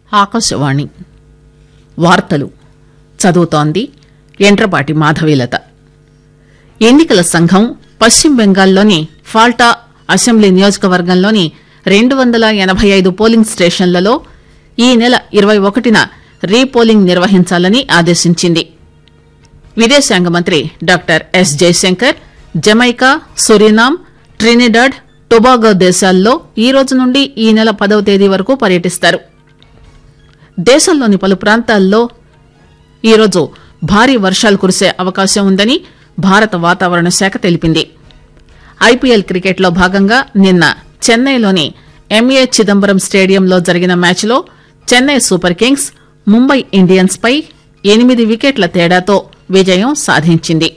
ఆకాశవాణి వార్తలు చదువుతోంది ఎంట్రపాటి మాధవీలత ఎన్నికల సంఘం పశ్చిమ బెంగాల్లోని ఫాల్టా అసెంబ్లీ నియోజకవర్గంలోని రెండు వందల ఎనబై ఐదు పోలింగ్ స్టేషన్లలో ఈ నెల ఇరవై ఒకటిన రీపోలింగ్ నిర్వహించాలని ఆదేశించింది విదేశాంగ మంత్రి doctor S Jaishankar Jamaica Suriname Trinidad Tobago దేశాల్లో ఈ రోజు నుండి ఈ నెల పదవ తేదీ వరకు పర్యటిస్తారు దేశంలోని పలు ప్రాంతాల్లో ఈరోజు భారీ వర్షాలు కురిసే అవకాశం ఉందని భారత వాతావరణ శాఖ తెలిపింది ఐపీఎల్ క్రికెట్లో భాగంగా నిన్న చెన్నైలోని ఎంఏ చిదంబరం స్టేడియంలో జరిగిన మ్యాచ్లో Chennai super kings Mumbai Indians పై ఎనిమిది వికెట్ల తేడాతో విజయం సాధించింది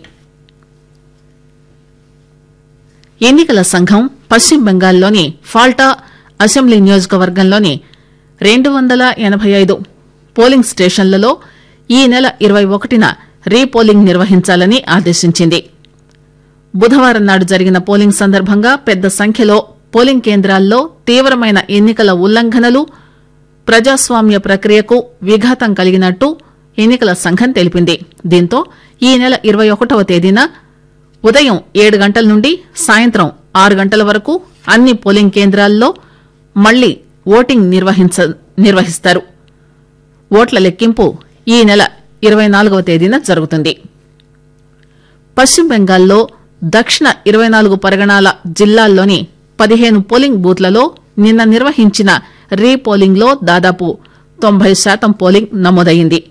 ఎన్నికల సంఘం పశ్చిమ బెంగాల్లోని ఫాల్టా అసెంబ్లీ నియోజకవర్గంలోని రెండు వందల ఎనబై ఐదు పోలింగ్ స్టేషన్లలో ఈ నెల ఇరవై ఒకటిన రీపోలింగ్ నిర్వహించాలని ఆదేశించింది బుధవారం నాడు జరిగిన పోలింగ్ సందర్భంగా పెద్ద సంఖ్యలో పోలింగ్ కేంద్రాల్లో తీవ్రమైన ఎన్నికల ఉల్లంఘనలు ప్రజాస్వామ్య ప్రక్రియకు విఘాతం కలిగినట్టు ఎన్నికల సంఘం తెలిపింది దీంతో ఈ నెల ఇరవై ఒకటవ తేదీన ఉదయం ఏడు గంటల నుండి సాయంత్రం ఆరు గంటల వరకు అన్ని పోలింగ్ కేంద్రాల్లో మళ్లీ ఓటింగ్ నిర్వహించ నిర్వహిస్తారు ఓట్ల లెక్కింపు ఈ నెల ఇరవై నాలుగవ తేదీన జరుగుతుంది పశ్చిమ బెంగాల్లో దక్షిణ ఇరవై నాలుగు పరగణాల జిల్లాల్లోని పదిహేను పోలింగ్ బూత్లలో నిన్న నిర్వహించిన రీపోలింగ్ లో దాదాపు తొంభై శాతం పోలింగ్ నమోదైంది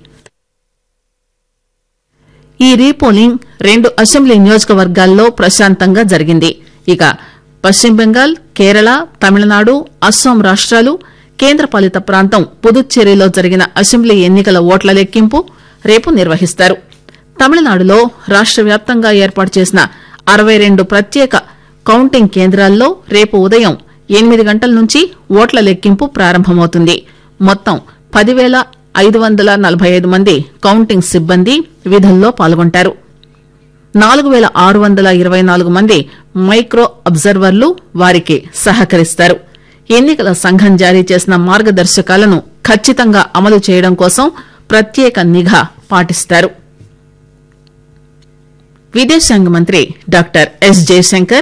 ఈ రీపోలింగ్ రెండు అసెంబ్లీ నియోజకవర్గాల్లో ప్రశాంతంగా జరిగింది ఇక పశ్చిమ బెంగాల్ కేరళ తమిళనాడు అస్సాం రాష్ట్రాలు కేంద్రపాలిత ప్రాంతం పుదుచ్చేరిలో జరిగిన అసెంబ్లీ ఎన్నికల ఓట్ల లెక్కింపు రేపు నిర్వహిస్తారు తమిళనాడులో రాష్ట్ర వ్యాప్తంగా ఏర్పాటు చేసిన అరవై రెండు ప్రత్యేక కౌంటింగ్ కేంద్రాల్లో రేపు ఉదయం ఎనిమిది గంటల నుంచి ఓట్ల లెక్కింపు ప్రారంభమవుతుంది మొత్తం పదివేల ఐదు వందల నలభై ఐదు మంది కౌంటింగ్ సిబ్బంది విధుల్లో పాల్గొంటారు నాలుగు వేల ఆరు వందల ఇరవై నాలుగు మంది మైక్రో అబ్జర్వర్లు వారికి సహకరిస్తారు ఎన్నికల సంఘం జారీ చేసిన మార్గదర్శకాలను ఖచ్చితంగా అమలు చేయడం కోసం ప్రత్యేక నిఘా పాటిస్తారు విదేశాంగ మంత్రి doctor S Jaishankar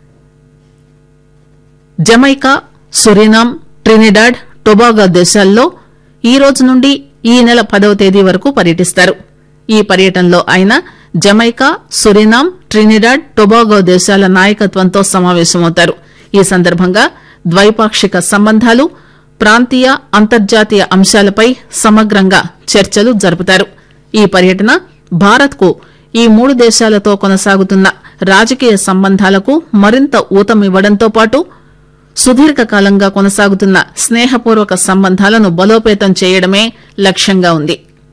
Jamaica Suriname Trinidad Tobago దేశాల్లో ఈ రోజు నుండి ఈ నెల పదవ తేదీ వరకు పర్యటిస్తారు ఈ పర్యటనలో ఆయన జమైకా సురినామ్ ట్రినిడాడ్ టొబాగో దేశాల నాయకత్వంతో సమావేశమవుతారు ఈ సందర్భంగా ద్వైపాక్షిక సంబంధాలు ప్రాంతీయ అంతర్జాతీయ అంశాలపై సమగ్రంగా చర్చలు జరుపుతారు ఈ పర్యటన భారత్ కు ఈ మూడు దేశాలతో కొనసాగుతున్న రాజకీయ సంబంధాలకు మరింత ఊతమివ్వడంతో పాటు సుదీర్ఘకాలంగా కొనసాగుతున్న స్నేహపూర్వక సంబంధాలను బలోపేతం చేయడమే లక్ష్యంగా ఉంది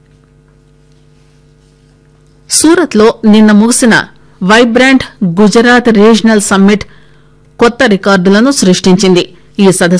సూరత్ లో నిన్న ముగిసిన వైబ్రాంట్ గుజరాత్ రీజనల్ సమ్మిట్ కొత్త రికార్డులను సృష్టించింది ఈ సదస్సు